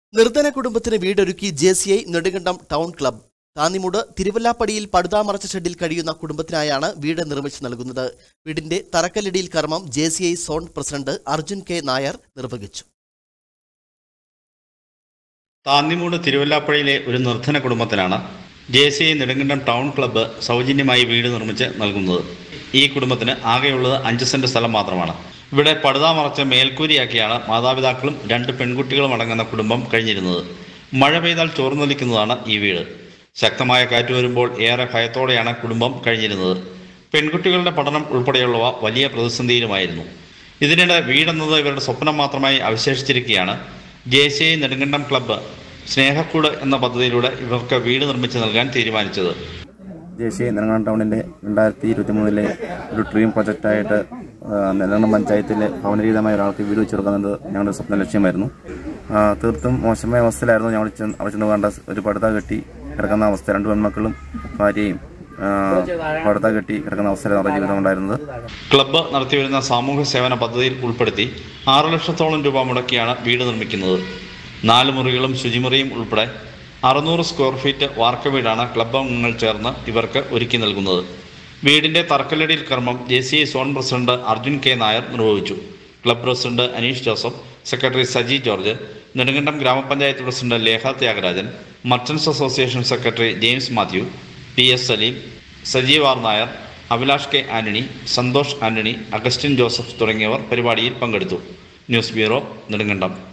നിർധന കുടുംബത്തിന് വീടൊരുക്കി J C I Nedumkandam town club Thannimoodu തിരുവല്ലാപ്പടിയിൽ പടുതാമറച്ച ഷെഡിൽ കഴിയുന്ന കുടുംബത്തിനായാണ് വീട് നിർമ്മിച്ചു നൽകുന്നത് വീടിന്റെ തറക്കല്ലിടിയിൽ കർമ്മം J C I zone president Arjun K Nair നിർവഹിച്ചു താന്നിമൂട് തിരുവല്ലാപ്പുഴയിലെ ഒരു നിർധന കുടുംബത്തിനാണ് J C I Nedumkandam town club സൗജന്യമായി വീട് നിർമ്മിച്ച് നൽകുന്നത് ഈ കുടുംബത്തിന് ആകെയുള്ളത് അഞ്ച് സെന്റ് സ്ഥലം മാത്രമാണ് ഇവിടെ പടുതാമറച്ച് മേൽക്കൂരിയാക്കിയാണ് മാതാപിതാക്കളും രണ്ട് പെൺകുട്ടികളും അടങ്ങുന്ന കുടുംബം കഴിഞ്ഞിരുന്നത് മഴ പെയ്താൽ ചോർന്നൊലിക്കുന്നതാണ് ഈ വീട് ശക്തമായ കാറ്റ് വരുമ്പോൾ ഏറെ ഭയത്തോടെയാണ് കുടുംബം കഴിഞ്ഞിരുന്നത് പെൺകുട്ടികളുടെ പഠനം ഉൾപ്പെടെയുള്ളവ വലിയ പ്രതിസന്ധിയിലുമായിരുന്നു ഇതിനിടെ വീടെന്നത് ഇവരുടെ സ്വപ്നം മാത്രമായി അവശേഷിച്ചിരിക്കുകയാണ് J C I Nedumkandam club Snehakkoodu എന്ന പദ്ധതിയിലൂടെ ഇവർക്ക് വീട് നിർമ്മിച്ച് നൽകാൻ തീരുമാനിച്ചത് ദേശീയ നെടുങ്കണ്ടം ടൗണിൻ്റെ രണ്ടായിരത്തി ഇരുപത്തി മൂന്നിലെ ഒരു ഡ്രീം പ്രൊജക്റ്റായിട്ട് നെടുങ്കണ്ടം പഞ്ചായത്തിലെ ഭവനരഹിതമായ ഒരാൾക്ക് വീട് വെച്ച് കൊടുക്കുന്നത് ഞങ്ങളുടെ സ്വപ്ന ലക്ഷ്യമായിരുന്നു ആ, തീർത്തും മോശമായ അവസ്ഥയിലായിരുന്നു ഞങ്ങൾ ചെന്ന് അവിടെ ചെന്ന് വേണ്ട ഒരു പടുത കെട്ടി കിടക്കുന്ന അവസ്ഥ രണ്ട് പെൺമക്കളും ഭാര്യയും ആ, പടുത കെട്ടി കിടക്കുന്ന അവസ്ഥയിലാണ് അവരുടെ ജീവിതം ഉണ്ടായിരുന്നത് ക്ലബ്ബ് നടത്തിവരുന്ന സാമൂഹ്യ സേവന പദ്ധതിയിൽ ഉൾപ്പെടുത്തി ആറ് ലക്ഷത്തോളം രൂപ മുടക്കിയാണ് വീട് നിർമ്മിക്കുന്നത് നാല് മുറികളും ശുചിമുറിയും ഉൾപ്പെടെ അറുന്നൂറ് സ്ക്വയർ ഫീറ്റ് വാർക്ക വീടാണ് ക്ലബ്ബ് അംഗങ്ങൾ ചേർന്ന് ഇവർക്ക് ഒരുക്കി നൽകുന്നത് വീടിന്റെ തറക്കല്ലടിയിൽ കർമ്മം J C I zone president Arjun K Nair നിർവഹിച്ചു club president Aneesh Joseph secretary Saji George Nedumkandam ഗ്രാമപഞ്ചായത്ത് president Lekha Thyagarajan merchants association secretary James Mathew P S Saleem Sajeev R Nair Abhilash K Antony Santhosh Antony Augustine Joseph തുടങ്ങിയവർ പരിപാടിയിൽ പങ്കെടുത്തു ന്യൂസ് ബ്യൂറോ നെടുങ്കണ്ടം